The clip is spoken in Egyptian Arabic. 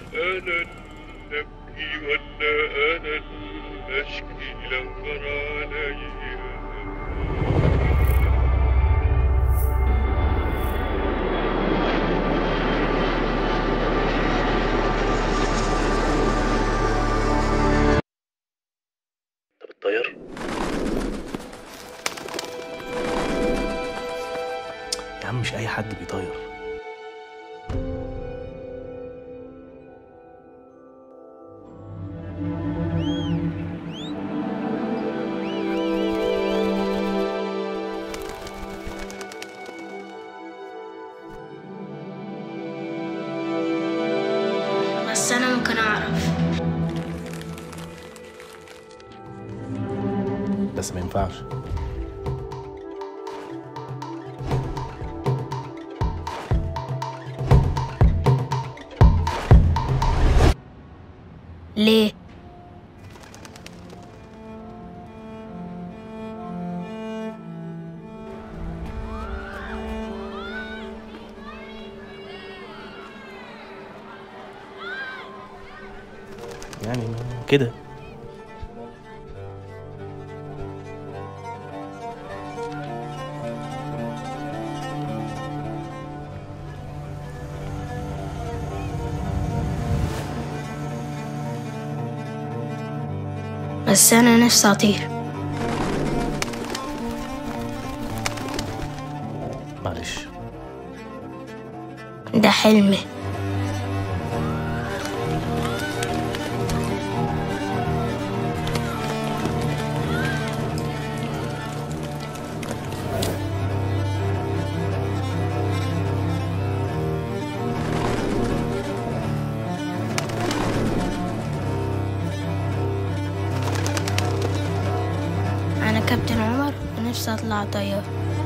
أنا نبكي ولا أنا أشكي لو جرى عليا انت بتطير يا عم مش اي حد بيطير بس أنا ممكن أعرف بس ما ينفعش ليه؟ يعني كده بس أنا نفسي أطير معلش ده حلمي أنا كابتن عمر ونفسي أطلع طيار